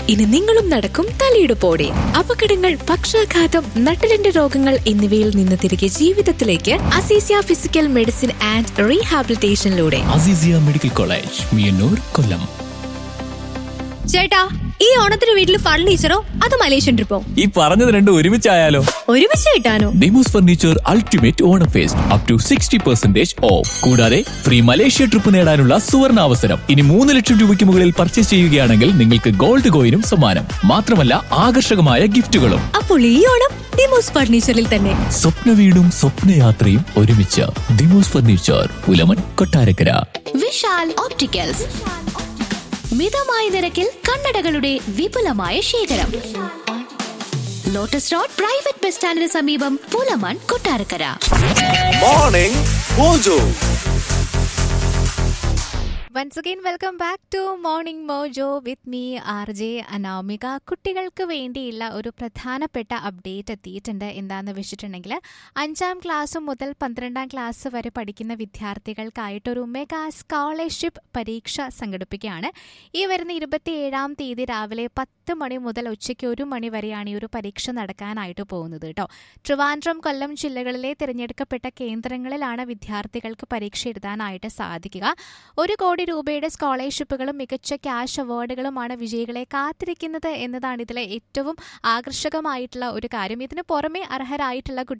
ഇനി നിങ്ങളും നടക്കും തലയെടുപ്പോടെ അപകടങ്ങൾ പക്ഷാഘാതം നട്ടലിന്റെ രോഗങ്ങൾ എന്നിവയിൽ നിന്ന് തിരികെ ജീവിതത്തിലേക്ക് അസീസിയ ഫിസിക്കൽ മെഡിസിൻ ആൻഡ് റീഹാബിലിറ്റേഷനിലൂടെ അസീസിയ മെഡിക്കൽ കോളേജ് മിയന്നൂർ കൊല്ലം ചേട്ടാ ഈ ഓണത്തിന് വീട്ടിൽ ഫർണിച്ചറോ അത് മലേഷ്യൻ ട്രിപ്പോ ഈ പറഞ്ഞത് രണ്ടും ഒരുമിച്ചായാലോ ഒരുമിച്ച് കിട്ടാനോ Demos furniture ultimate Onam fest up to sixty percentage off കൂടാതെ ഫ്രീ മലേഷ്യ ട്രിപ്പ് നേടാനുള്ള സുവർണ അവസരം ഇനി മൂന്ന് ലക്ഷം രൂപയ്ക്ക് മുകളിൽ പർച്ചേസ് ചെയ്യുകയാണെങ്കിൽ നിങ്ങൾക്ക് ഗോൾഡ് കോയിനും സമ്മാനം മാത്രമല്ല ആകർഷകമായ ഗിഫ്റ്റുകളും അപ്പോൾ ഈ ഓണം ഡിമോസ് ഫർണിച്ചറിൽ തന്നെ സ്വപ്ന വീടും സ്വപ്നയാത്രയും ഒരുമിച്ച് Demos furniture Pulamon Kottarakkara Vishal opticals മിതമായ നിരക്കിൽ കണ്ണടകളുടെ വിപുലമായ ശേഖരം ലോട്ടസ് റോഡ് പ്രൈവറ്റ് ബസ് സ്റ്റാൻഡിന് സമീപം Pulamon Kottarakkara Morning Mojo. Once again welcome back to morning mojo with me R J Anamika കുട്ടികൾക്ക് വേണ്ടിയുള്ള ഒരു പ്രധാനപ്പെട്ട അപ്ഡേറ്റ് എത്തിയിട്ടുണ്ട് എന്താണെന്ന് വെച്ചിട്ടുണ്ടെങ്കിൽ അഞ്ചാം ക്ലാസ് മുതൽ പന്ത്രണ്ടാം ക്ലാസ് വരെ പഠിക്കുന്ന വിദ്യാർത്ഥികൾക്കായിട്ടൊരു മെഗാ സ്കോളർഷിപ്പ് പരീക്ഷ സംഘടിപ്പിക്കുകയാണ് ഈ വരുന്ന ഇരുപത്തിയേഴാം തീയതി രാവിലെ പത്ത് മണി മുതൽ ഉച്ചയ്ക്ക് ഒരു മണി വരെയാണ് ഈ ഒരു പരീക്ഷ നടക്കാനായിട്ട് പോകുന്നത് കേട്ടോ ട്രിവാൻഡ്രം കൊല്ലം ജില്ലകളിലെ തിരഞ്ഞെടുക്കപ്പെട്ട കേന്ദ്രങ്ങളിലാണ് വിദ്യാർത്ഥികൾക്ക് പരീക്ഷ എഴുതാനായിട്ട് സാധിക്കുക ഒരു കോടി രൂപയുടെ സ്കോളർഷിപ്പുകളും മികച്ച ക്യാഷ് അവാർഡുകളുമാണ് വിജയികളെ കാത്തിരിക്കുന്നത് എന്നതാണ് ഇതിലെ ഏറ്റവും ആകർഷകമായിട്ടുള്ള ഒരു കാര്യം ഇതിന് പുറമെ അർഹരായിട്ടുള്ള കുട്ടികൾ